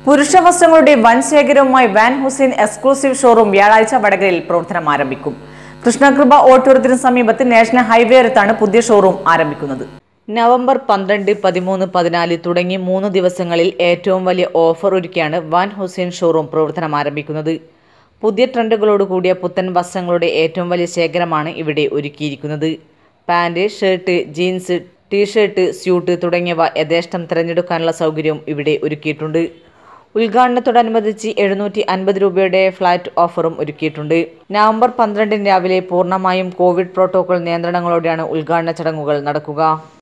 പുരുഷ വസ്ത്രങ്ങളുടെ വൻ ശേഖരവുമായി വാൻ ഹുസൈൻ എക്സ്ക്ലൂസീവ് ഷോറൂം വ്യാഴാഴ്ച വടകരയിൽ പ്രവർത്തനം ആരംഭിക്കും കൃഷ്ണകൃപ ഓഡിറ്റോറിയത്തിന് സമീപത്ത് നാഷണൽ ഹൈവേ അടുത്താണ് പുതിയ ഷോറൂം ആരംഭിക്കുന്നത് നവംബർ പന്ത്രണ്ട് പതിമൂന്ന് പതിനാല് തുടങ്ങി മൂന്ന് ദിവസങ്ങളിൽ ഏറ്റവും വലിയ ഓഫർ ഒരുക്കിയാണ് വാൻ ഹുസൈൻ ഷോറൂം പ്രവർത്തനം ആരംഭിക്കുന്നത് പുതിയ ട്രെൻഡുകളോട് കൂടിയ പുത്തൻ വസ്ത്രങ്ങളുടെ ഏറ്റവും വലിയ ശേഖരമാണ് ഇവിടെ ഒരുക്കിയിരിക്കുന്നത് pant shirt jeans T shirt suit തുടങ്ങിയവ യഥേഷ്ടം തിരഞ്ഞെടുക്കാനുള്ള സൗകര്യവും ഇവിടെ ഒരുക്കിയിട്ടുണ്ട് ഉദ്ഘാടനത്തോടനുബന്ധിച്ച് എഴുന്നൂറ്റി അൻപത് രൂപയുടെ ഫ്ലാറ്റ് ഓഫറും ഒരുക്കിയിട്ടുണ്ട് നവംബർ പന്ത്രണ്ടിന് രാവിലെ പൂർണ്ണമായും കോവിഡ് പ്രോട്ടോകോൾ നിയന്ത്രണങ്ങളോടെയാണ് ഉദ്ഘാടന ചടങ്ങുകൾ നടക്കുക